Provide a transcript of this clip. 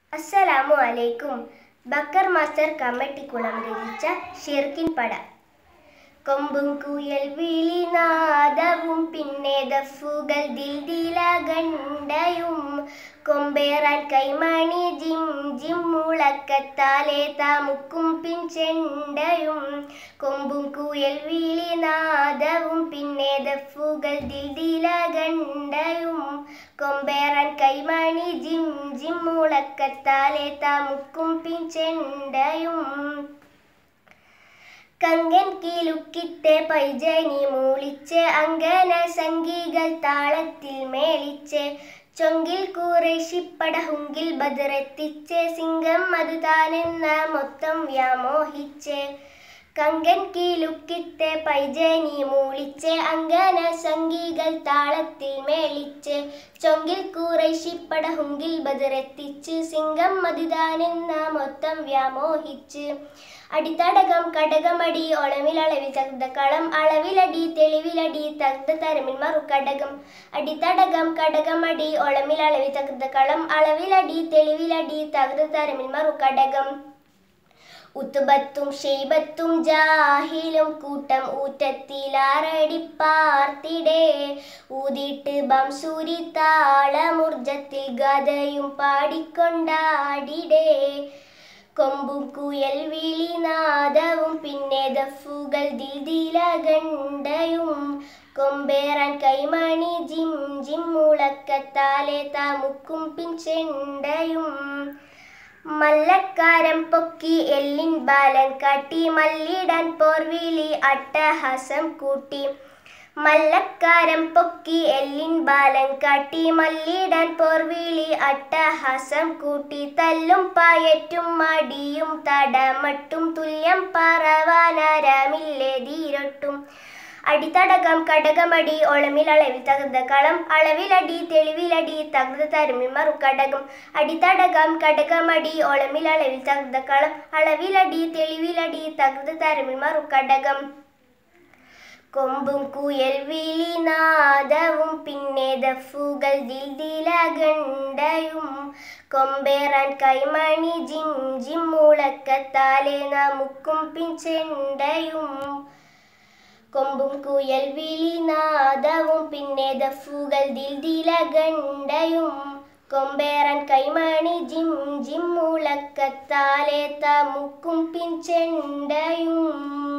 അസ്സലാമു അലൈക്കും ബക്കർ മാസ്റ്റർ കമ്മട്ടിക്കുളം രചിച്ച ഷിർക്കിൻ പട കൊമ്പും കുയൽ വിളിനാദവും പിന്നെ ദഫുകൾ ദിൽദില ഗണ്ടയും കൊമ്പേറാൻ കൈമണി ജിം ജിം മുളക്കത്താലെ താമുക്കും പിൻ ചെണ്ടയും കൊമ്പും കുയൽ വിളിനാദവും പിന്നെ ദഫുകൾ ദിൽദില ഗണ്ടയും കൊമ്പേറാൻ കൈമണി ജിം ജിം മുളക്കത്താലെ താമുക്കും പിൻ ചെണ്ടയും കങ്കൻ കിലുക്കിത്തെ പൈജനി മൂളിച്ച് അങ്കന സംഗീകൾ താളത്തിൽ മേളിച്ച് ചൊങ്കിൽ കുറേശിപ്പട ഹുങ്കിൽ ബദറെത്തിച്ച് സിംഗം അത് താനെന്ന മൊത്തം വ്യാമോഹിച്ച് കങ്കൻ കീലുക്കിത്തെ പൈജനി മൂളിച്ച് അങ്കന സംഗീകൾ താളത്തിൽ മേളിച്ച് ചൊങ്കിൽ കുറേശിപ്പട ഹുങ്കിൽ ബദറെത്തിച്ച് സിംഗം മതിതാനെന്ന മൊത്തം വ്യാമോഹിച്ച് അടിത്തടകം കടകമടി ഒളവിലളവിൽ തഗ്ധകളം അളവിലടി തെളിവിലടി തഗ്ധ തരമിൽ മറുകടകം അടിത്തടകം കടകമടി ഒളമിലളവിൽ തഗ്ധകളം അളവിലടി തെളിവിലടി തഗ്ധ തരമിൽ മറുകടകം ഉത്തുബത്തും ഷെയ്ബത്തും ജാഹിലും കൂട്ടം ഊറ്റത്തിലാറടി പാർത്തിടേ ഊതിട്ട് ബംസൂരി താളമുർജത്തിൽ ഗതയും പാടിക്കൊണ്ടാടിടേ കൊമ്പും കുയൽ വിളിനാദവും പിന്നെ ദഫുകൾ ദിൽദില ഗണ്ടയും കൊമ്പേറാൻ കൈമണി ജിം ജിം മുളക്കത്താലെ താമുക്കും പിൻ ചെണ്ടയും മല്ലക്കാരം പൊക്കി എല്ലിൻ ബാലൻ കാട്ടി മല്ലിടാൻ പോർവിളി അട്ടഹാസം കൂട്ടി മല്ലക്കാരം പൊക്കി എല്ലിൻ ബാലൻ കാട്ടി മല്ലിടാൻ പോർവിളി അട്ടഹാസം കൂട്ടി തല്ലും പായറ്റും മടിയും തടമട്ടും തുല്യം പറവാനാരാമില്ലേ ധീരൊട്ടും അടിത്തടകം കടകമടി ഒളമിൽ അളവിൽ തകർന്ന കളം അളവിലടി തെളിവിലടി തകർന്ന തരുമി മറുകടകം അടിത്തടകം കടകമടി ഒളമിൽ അളവിൽ തകർന്ന കളം അളവിലടി തെളിവിലടി തകർന്ന തരുമി മറുകടകം കൊമ്പും കുയൽ വിളിനാദവും പിന്നെ ദഫുകൾ ദിൽദില ഗണ്ടയും കൊമ്പേറാൻ കൈമണി ജിം ജിം മുളക്കത്താലെ നമുക്കും പിൻ ചെണ്ടയും കൊമ്പും കുയൽ വിളിനാദവും പിന്നെ ദഫുകൾ ദിൽദില ഗണ്ടയും കൊമ്പേറാൻ കൈമണി ജിം ജിം മുളക്കത്താലെ തമുക്കും പിൻ ചെണ്ടയും